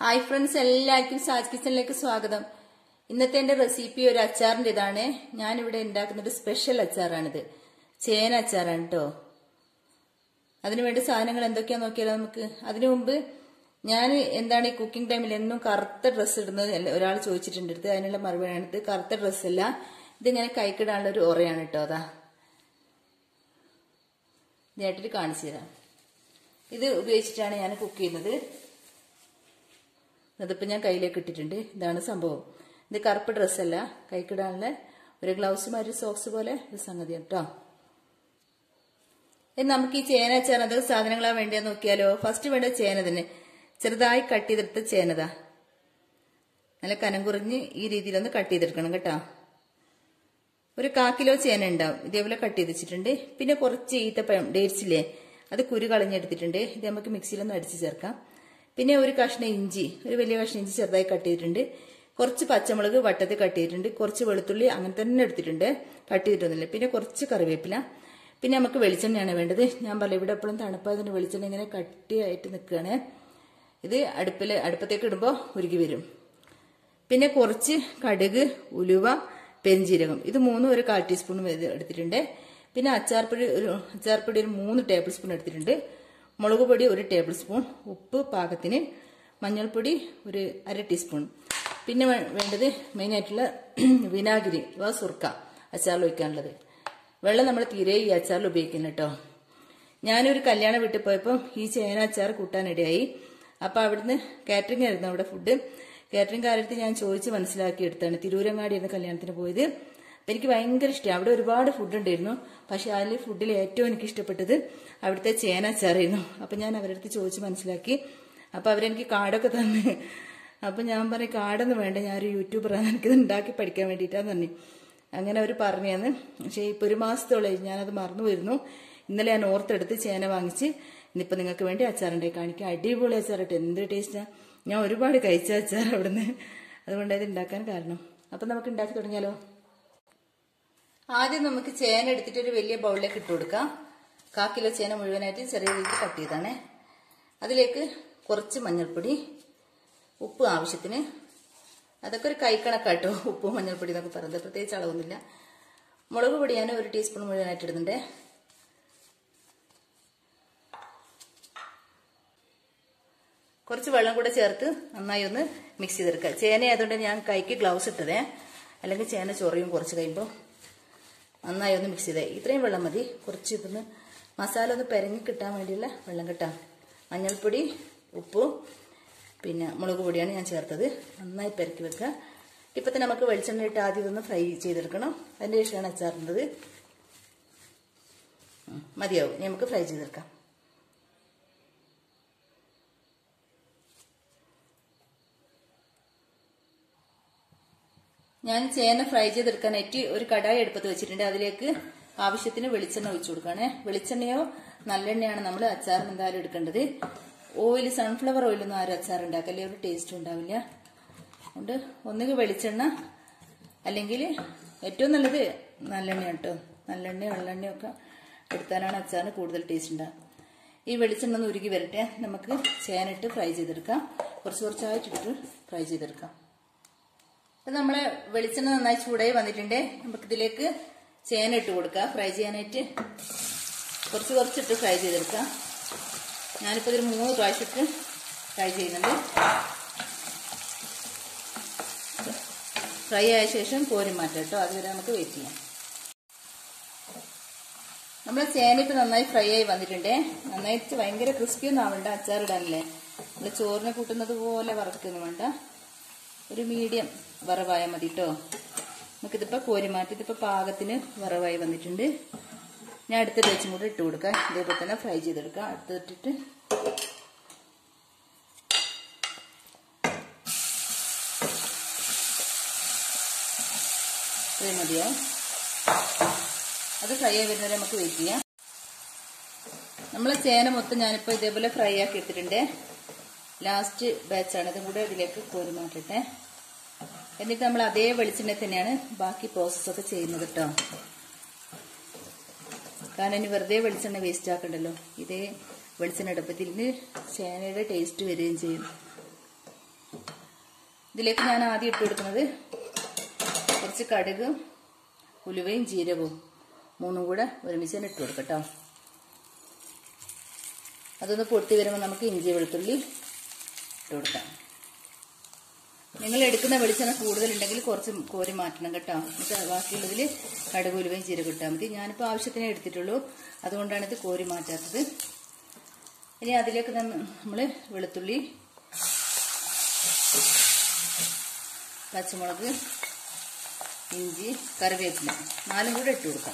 hi friends എല്ലാവർക്കും സാജ് കിച്ചണിലേക്ക് സ്വാഗതം ഇന്നത്തെ എന്റെ റെസിപ്പി ഒരു അച്ചാറിന്റെ ഇതാണ് ഞാനിവിടെ ഉണ്ടാക്കുന്ന ഒരു സ്പെഷ്യൽ അച്ചാറാണിത് ചേന അച്ചാറാണ് കേട്ടോ അതിനുവേണ്ടി സാധനങ്ങൾ എന്തൊക്കെയാ നോക്കിയാലോ നമുക്ക് അതിനു മുമ്പ് ഞാൻ എന്താണ് ഈ കുക്കിംഗ് ടൈമിൽ എന്നും കറുത്ത ഡ്രസ്സ് ഇടുന്നത് അല്ല- ഒരാൾ ചോദിച്ചിട്ടുണ്ട് അടുത്ത് അതിനുള്ള മറുപടിയാണ് ഇത് കറുത്ത ഡ്രസ്സല്ല ഇതിങ്ങനെ കൈക്കിടാനുള്ള ഒരു ഉറയാണ് കേട്ടോ അതാ നേട്ടിട്ട് കാണിച്ചു തരാം ഇത് ഉപയോഗിച്ചിട്ടാണ് ഞാൻ കുക്ക് ചെയ്യുന്നത് അതിപ്പോൾ ഞാൻ കയ്യിലേക്ക് ഇട്ടിട്ടുണ്ട് ഇതാണ് സംഭവം ഇത് കറുപ്പ് ഡ്രസ്സല്ല കൈക്കിടാനുള്ള ഒരു ഗ്ലൗസ് മാതിരി സോക്സ് പോലെ ഒരു സംഗതി കേട്ടോ ഇനി നമുക്ക് ഈ ചേന അച്ചാർ എന്തൊക്കെ സാധനങ്ങളാ വേണ്ടിയെന്ന് നോക്കിയാലോ ഫസ്റ്റ് വേണ്ടത് ചേന തന്നെ ചെറുതായി കട്ട് ചെയ്തെടുത്ത ചേനതാ നല്ല കനം കുറഞ്ഞ് ഈ രീതിയിലൊന്ന് കട്ട് ചെയ്തെടുക്കണം കേട്ടോ ഒരു കാ കിലോ ചേന ഉണ്ടാവും ഇതേപോലെ കട്ട് ചെയ്ത് വെച്ചിട്ടുണ്ട് പിന്നെ കുറച്ച് ഈത്തപ്പഴം ഡേറ്റ്സ് ഇല്ലേ അത് കുരു കളഞ്ഞെടുത്തിട്ടുണ്ട് ഇത് നമുക്ക് മിക്സിയിലൊന്ന് അടിച്ച് ചേർക്കാം പിന്നെ ഒരു കഷ്ണം ഇഞ്ചി ഒരു വലിയ കഷ്ണം ഇഞ്ചി ചെറുതായി കട്ട് ചെയ്തിട്ടുണ്ട് കുറച്ച് പച്ചമുളക് വട്ടത്തിൽ കട്ട് ചെയ്തിട്ടുണ്ട് കുറച്ച് വെളുത്തുള്ളി അങ്ങനെ തന്നെ എടുത്തിട്ടുണ്ട് കട്ട് ചെയ്തിട്ടൊന്നുമില്ല പിന്നെ കുറച്ച് കറിവേപ്പില പിന്നെ നമുക്ക് വെളിച്ചെണ്ണയാണ് വേണ്ടത് ഞാൻ പറയാം ഇവിടെ എപ്പോഴും തണുപ്പായതിന് വെളിച്ചെണ്ണ ഇങ്ങനെ കട്ടിയായിട്ട് നിൽക്കുകയാണ് ഇത് അടുപ്പിൽ അടുപ്പത്തേക്ക് ഇടുമ്പോൾ ഉരുകി വരും പിന്നെ കുറച്ച് കടുക് ഉലുവ പെരിഞ്ജീരകം ഇത് മൂന്നും ഒരു കാൽ ടീസ്പൂൺ വീതം എടുത്തിട്ടുണ്ട് പിന്നെ അച്ചാർപ്പൊടി ഒരു അച്ചാർപ്പൊടി ഒരു മൂന്ന് ടേബിൾ സ്പൂൺ എടുത്തിട്ടുണ്ട് മുളക് പൊടി ഒരു ടേബിൾ സ്പൂൺ ഉപ്പ് പാകത്തിന് മഞ്ഞൾപ്പൊടി ഒരു അര ടീസ്പൂൺ പിന്നെ വേ- വേണ്ടത് മെയിനായിട്ടുള്ള വിനാഗിരി അഥവാ സുർക്ക അച്ചാറിൽ ഒഴിക്കാനുള്ളത് വെള്ളം നമ്മൾ തീരെ ഈ അച്ചാറിൽ ഉപയോഗിക്കുന്നു കേട്ടോ ഞാനൊരു കല്യാണ വീട്ടിൽ പോയപ്പോൾ ഈ ചേന അച്ചാർ കൂട്ടാനിടയായി അപ്പോൾ അവിടുന്ന് കാറ്ററിംഗ് ആയിരുന്നു അവിടെ ഫുഡ് കാറ്ററിംഗ് കാര്യത്തിൽ ഞാൻ ചോദിച്ച് മനസ്സിലാക്കി എടുത്താണ് തിരൂരങ്ങാടിയായിരുന്നു കല്യാണത്തിന് പോയത് അപ്പം എനിക്ക് ഭയങ്കര ഇഷ്ടമാണ് അവിടെ ഒരുപാട് ഫുഡ് ഉണ്ടായിരുന്നു പക്ഷെ അതിൽ ഫുഡിൽ ഏറ്റവും എനിക്ക് ഇഷ്ടപ്പെട്ടത് അവിടുത്തെ ചേന അച്ചാറായിരുന്നു അപ്പം ഞാൻ അവരുടെ അടുത്ത് ചോദിച്ച് മനസ്സിലാക്കി അപ്പം അവരെനിക്ക് കാർഡൊക്കെ തന്ന് അപ്പം ഞാൻ പറയും കാർഡൊന്നും വേണ്ട ഞാനൊരു യൂട്യൂബറാണ് എനിക്കിത് ഉണ്ടാക്കി പഠിക്കാൻ വേണ്ടിയിട്ടാന്ന് പറഞ്ഞു അങ്ങനെ അവർ പറഞ്ഞു തന്ന് പക്ഷേ ഇപ്പോൾ ഒരു മാസത്തോളം ഞാനത് മറന്നു വരുന്നു ഇന്നലെ ഞാൻ ഓർത്തെടുത്ത് ചേന വാങ്ങിച്ച് ഇന്നിപ്പോൾ നിങ്ങൾക്ക് വേണ്ടി അച്ചാറുണ്ടായി കാണിക്കാം അടിപൊളി അച്ചാറിട്ട് എന്ത് ടേസ്റ്റാണ് ഞാൻ ഒരുപാട് കഴിച്ച അച്ചാർ അവിടുന്ന് അതുകൊണ്ട് ഇത് ഉണ്ടാക്കാൻ കാരണം അപ്പം നമുക്ക് ഉണ്ടാക്കി തുടങ്ങിയാലോ ആദ്യം നമുക്ക് ചേന എടുത്തിട്ട് ഒരു വലിയ ബൗളിലേക്ക് ഇട്ട് കൊടുക്കാം കാ കിലോ ചേന മുഴുവനായിട്ട് ചെറിയ രീതിയിൽ കട്ട് ചെയ്താണേ അതിലേക്ക് കുറച്ച് മഞ്ഞൾപ്പൊടി ഉപ്പ് ആവശ്യത്തിന് അതൊക്കെ ഒരു കൈക്കണക്കാട്ടോ ഉപ്പ് മഞ്ഞൾപ്പൊടി എന്നൊക്കെ പറയുന്നത് പ്രത്യേകിച്ച് അളവൊന്നുമില്ല മുളക് പൊടി ഞാൻ ഒരു ടീസ്പൂൺ മുഴുവനായിട്ട് ഇടുന്നുണ്ട് കുറച്ച് വെള്ളം കൂടെ ചേർത്ത് നന്നായി ഒന്ന് മിക്സ് ചെയ്തെടുക്കുക ചേന ആയതുകൊണ്ട് ഞാൻ കൈക്ക് ഗ്ലൗസ് ഇട്ടതേ അല്ലെങ്കിൽ ചേന ചൊറിയും കുറച്ച് കഴിയുമ്പോൾ നന്നായി ഒന്ന് മിക്സ് ചെയ്തേ ഇത്രയും വെള്ളം മതി കുറച്ച് ഇതൊന്ന് മസാല ഒന്ന് പെരങ്ങി കിട്ടാൻ വേണ്ടിയുള്ള വെള്ളം കിട്ടാം മഞ്ഞൾപ്പൊടി ഉപ്പ് പിന്നെ മുളക് പൊടിയാണ് ഞാൻ ചേർത്തത് നന്നായി പെരക്കി വെക്കുക ഇപ്പം തന്നെ നമുക്ക് വെളിച്ചെണ്ണ ഇട്ട് ആദ്യം ഇതൊന്ന് ഫ്രൈ ചെയ്തെടുക്കണം അതിൻ്റെ ശേഷമാണ് അച്ചാറിൻ്റെത് ഉം, മതിയാവും ഇനി നമുക്ക് ഫ്രൈ ചെയ്തെടുക്കാം ഞാൻ ചേന ഫ്രൈ ചെയ്തെടുക്കാനായിട്ട് ഒരു കടായി എടുപ്പത്ത് വെച്ചിട്ടുണ്ട് അതിലേക്ക് ആവശ്യത്തിന് വെളിച്ചെണ്ണ ഒഴിച്ചു കൊടുക്കണേ വെളിച്ചെണ്ണയോ നല്ലെണ്ണയാണ് നമ്മൾ അച്ചാറിന് എന്തായാലും എടുക്കേണ്ടത് ഓയിൽ സൺഫ്ലവർ ഓയിലൊന്നും ആരും അച്ചാർ ഉണ്ടാക്കല്ലേ ഒരു ടേസ്റ്റ് ഉണ്ടാവില്ല അതുകൊണ്ട് ഒന്നുകിൽ വെളിച്ചെണ്ണ അല്ലെങ്കിൽ ഏറ്റവും നല്ലത് നല്ലെണ്ണ കേട്ടോ നല്ലെണ്ണയോ വെള്ളെണ്ണയോ ഒക്കെ എടുത്താലാണ് അച്ചാറിന് കൂടുതൽ ടേസ്റ്റ് ഉണ്ടാകുക ഈ വെളിച്ചെണ്ണ ഒന്ന് ഉരുകി വരട്ടെ നമുക്ക് ചേനിട്ട് ഫ്രൈ ചെയ്തെടുക്കാം കുറച്ച് കുറച്ചായിട്ടിട്ട് ഫ്രൈ ചെയ്തെടുക്കാം ഇപ്പൊ നമ്മളെ വെളിച്ചെണ്ണ നന്നായി ചൂടായി വന്നിട്ടുണ്ട് നമുക്ക് ഇതിലേക്ക് ചേന ഇട്ട് കൊടുക്കാം ഫ്രൈ ചെയ്യാനായിട്ട് കുറച്ച് കുറച്ചിട്ട് ഫ്രൈ ചെയ്തെടുക്കാം ഞാനിപ്പോൾ ഇതിൽ മൂന്ന് പ്രാവശ്യം ഇട്ട് ഫ്രൈ ചെയ്യുന്നുണ്ട് ഫ്രൈ ആയ ശേഷം കോരി മാറ്റാം കേട്ടോ അതുവരെ നമുക്ക് വെയിറ്റ് ചെയ്യാം നമ്മളെ ചേന ഇപ്പം നന്നായി ഫ്രൈ ആയി വന്നിട്ടുണ്ട് നന്നായിട്ട് ഭയങ്കര ക്രിസ്പി ഒന്നും ആവണ്ട അച്ചാറിടാനല്ലേ നമ്മൾ ചോറിനെ കൂട്ടുന്നത് പോലെ വറക്കൊന്നും വേണ്ട ഒരു മീഡിയം വറവായാൽ മതി കേട്ടോ നമുക്കിതിപ്പോൾ കോരി മാറ്റി ഇതിപ്പോൾ പാകത്തിന് വറവായി വന്നിട്ടുണ്ട് ഞാൻ അടുത്ത വെച്ചും കൂടെ ഇട്ട് കൊടുക്കാം ഇതേപോലെ തന്നെ ഫ്രൈ ചെയ്തെടുക്കാം അടുത്തിട്ടിട്ട് ഇത്രയും മതിയോ അത് ഫ്രൈ ആയി വരുന്നവരെ നമുക്ക് വെയിറ്റ് ചെയ്യാം നമ്മൾ ചേന മൊത്തം ഞാനിപ്പോൾ ഇതേപോലെ ഫ്രൈ ആക്കി എടുത്തിട്ടുണ്ട് ലാസ്റ്റ് ബാച്ചാണ് ഇതും കൂടെ ഇതിലേക്ക് കോരി മാറ്റട്ടെ എന്നിട്ട് നമ്മൾ അതേ വെളിച്ചെണ്ണ തന്നെയാണ് ബാക്കി പ്രോസസ്സൊക്കെ ചെയ്യുന്നത് കേട്ടോ കാരണം ഇനി വെറുതെ വെളിച്ചെണ്ണ വേസ്റ്റ് ആക്കണ്ടല്ലോ ഇതേ വെളിച്ചെണ്ണ അടുപ്പത്തിൽ ചേനയുടെ ടേസ്റ്റ് വരികയും ചെയ്യും ഇതിലേക്ക് ഞാൻ ആദ്യം ഇട്ട് കൊടുക്കുന്നത് കുറച്ച് കടുക് ഉലുവയും ജീരകവും മൂന്നും കൂടെ ഒരുമിച്ച് തന്നെ ഇട്ട് കൊടുക്കട്ടോ അതൊന്ന് പൊട്ടി വരുമ്പോൾ നമുക്ക് ഇഞ്ചി വെളുത്തുള്ളി ഇട്ട് കൊടുക്കാം നിങ്ങൾ എടുക്കുന്ന വെളിച്ചെണ്ണ കൂടുതലുണ്ടെങ്കിൽ കുറച്ച് കോരി മാറ്റണം കേട്ടോ എന്നിട്ട് ബാക്കിയുള്ളതിൽ കടുക് ഉലുവയും ജീരകം ഇട്ടാൽ മതി ഞാനിപ്പോൾ ആവശ്യത്തിനേ എടുത്തിട്ടുള്ളൂ അതുകൊണ്ടാണ് ഇത് കോരി മാറ്റാത്തത് ഇനി അതിലേക്ക് നമ്മൾ വെളുത്തുള്ളി പച്ചമുളക് ഇഞ്ചി കറിവേപ്പില നാലും കൂടെ ഇട്ട് കൊടുക്കാം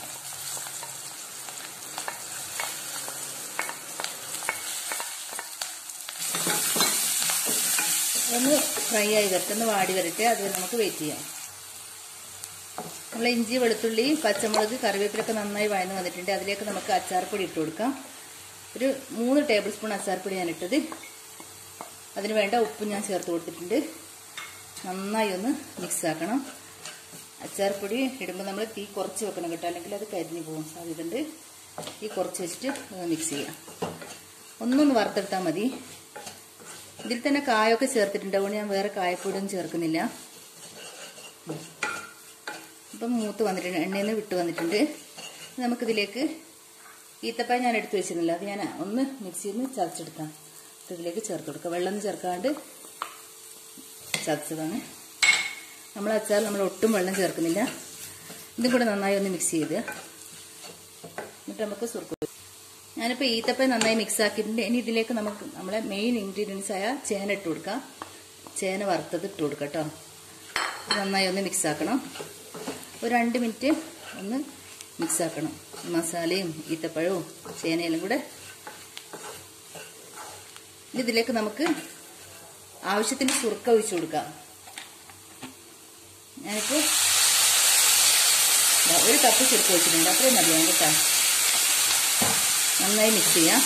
ഒന്ന് ഫ്രൈ ആയി വരട്ടെ ഒന്ന് വാടി വരട്ടെ അത് നമുക്ക് വെയിറ്റ് ചെയ്യാം നമ്മൾ ഇഞ്ചി വെളുത്തുള്ളി പച്ചമുളക് കറിവേപ്പിലൊക്കെ നന്നായി വഴന്ന് വന്നിട്ടുണ്ട് അതിലേക്ക് നമുക്ക് അച്ചാർപ്പൊടി ഇട്ട് കൊടുക്കാം ഒരു മൂന്ന് ടേബിൾ സ്പൂൺ അച്ചാർപ്പൊടി ഞാൻ ഇട്ടത് അതിന് വേണ്ട ഉപ്പ് ഞാൻ ചേർത്ത് കൊടുത്തിട്ടുണ്ട് നന്നായി ഒന്ന് മിക്സ് ആക്കണം അച്ചാർപ്പൊടി ഇടുമ്പോൾ നമ്മൾ തീ കുറച്ച് വെക്കണം കേട്ടോ അല്ലെങ്കിൽ അത് കരിഞ്ഞു പോകും സാധ്യതയുണ്ട് തീ കുറച്ച് വെച്ചിട്ട് മിക്സ് ചെയ്യാം ഒന്നൊന്ന് വറുത്തെടുത്താൽ മതി ഇതിൽ തന്നെ കായൊക്കെ ചേർത്തിട്ടുണ്ട് അതുകൊണ്ട് ഞാൻ വേറെ കായപ്പൊടിയൊന്നും ചേർക്കുന്നില്ല അപ്പം മൂത്ത് വന്നിട്ടുണ്ട് എണ്ണയിൽ നിന്ന് വിട്ട് വന്നിട്ടുണ്ട് നമുക്കിതിലേക്ക് ഈത്തപ്പായ ഞാൻ എടുത്തു വെച്ചിരുന്നില്ല അത് ഞാൻ ഒന്ന് മിക്സിയിൽ നിന്ന് ചതച്ചെടുക്കാം ഇതിലേക്ക് ചേർത്ത് കൊടുക്കാം വെള്ളം ചേർക്കാണ്ട് ചതച്ചതാണ് നമ്മൾ അച്ചാർ നമ്മൾ ഒട്ടും വെള്ളം ചേർക്കുന്നില്ല ഇതും കൂടെ നന്നായി ഒന്ന് മിക്സ് ചെയ്ത് എന്നിട്ട് നമുക്ക് സുർക്ക ഞാനിപ്പോൾ ഈത്തപ്പഴം നന്നായി മിക്സ് ആക്കിയിട്ടുണ്ട് ഇനി ഇതിലേക്ക് നമുക്ക് നമ്മളെ മെയിൻ ഇൻഗ്രീഡിയൻസ് ആയ ചേന ഇട്ട് കൊടുക്കാം ചേന വറുത്തത് ഇട്ട് കൊടുക്കാം കേട്ടോ നന്നായി ഒന്ന് മിക്സ് ആക്കണം ഒരു രണ്ട് മിനിറ്റ് ഒന്ന് മിക്സ് ആക്കണം മസാലയും ഈത്തപ്പഴവും ചേനയിലും കൂടെ ഇതിലേക്ക് നമുക്ക് ആവശ്യത്തിന് സുർക്ക ഒഴിച്ചു കൊടുക്കാം ഞാനിപ്പോൾ ഒരു കപ്പ് സുർക്ക വെച്ചിട്ടുണ്ട് അത്രയും മതിയാവും കേട്ടോ നന്നായി മിക്സ് ചെയ്യാം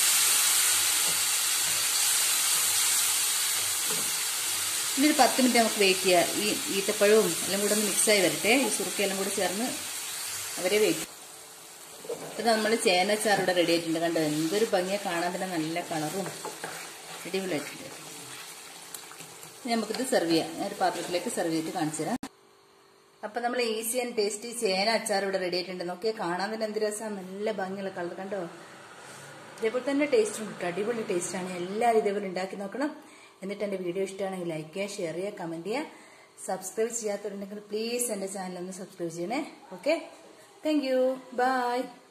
ഇനി ഒരു പത്ത് മിനിറ്റ് നമുക്ക് വെയിറ്റ് ചെയ്യാം ഈ ഈത്തപ്പഴവും എല്ലാം കൂടെ ഒന്ന് മിക്സായി വരട്ടെ ഈ സുറുക്കെല്ലാം കൂടെ ചേർന്ന് അവരെ വെയിറ്റ് ഇത് നമ്മൾ ചേനച്ചാർ ഇവിടെ റെഡി ആയിട്ടുണ്ട് കണ്ടോ എന്തൊരു ഭംഗിയെ കാണാൻ തന്നെ നല്ല കളറും അടിപൊളിയായിട്ടുണ്ട് ഇനി നമുക്കിത് സെർവ് ചെയ്യാം ഞാൻ ഒരു പാത്രത്തിലേക്ക് സെർവ് ചെയ്തിട്ട് കാണിച്ചു തരാം അപ്പം നമ്മൾ ഈസി ആൻഡ് ടേസ്റ്റി ചേന അച്ചാർ ഇവിടെ റെഡി ആയിട്ടുണ്ട് നോക്കിയാൽ കാണാൻ തന്നെ എന്ത് രസമാണ് നല്ല ഭംഗിയുള്ള കളർ കണ്ടോ ഇതേപോലെ തന്നെ ടേസ്റ്റ് ഉണ്ട് കേട്ടോ അടിപൊളി ടേസ്റ്റാണ് എല്ലാവരും ഇതേപോലെ ഉണ്ടാക്കി നോക്കണം എന്നിട്ട് എൻ്റെ വീഡിയോ ഇഷ്ടമാണെങ്കിൽ ലൈക്ക് ചെയ്യുക ഷെയർ ചെയ്യുക കമൻറ്റ് ചെയ്യുക സബ്സ്ക്രൈബ് ചെയ്യാത്തവരുണ്ടെങ്കിൽ പ്ലീസ് എൻ്റെ ചാനൽ ഒന്ന് സബ്സ്ക്രൈബ് ചെയ്യണേ ഓക്കെ താങ്ക് യു ബൈ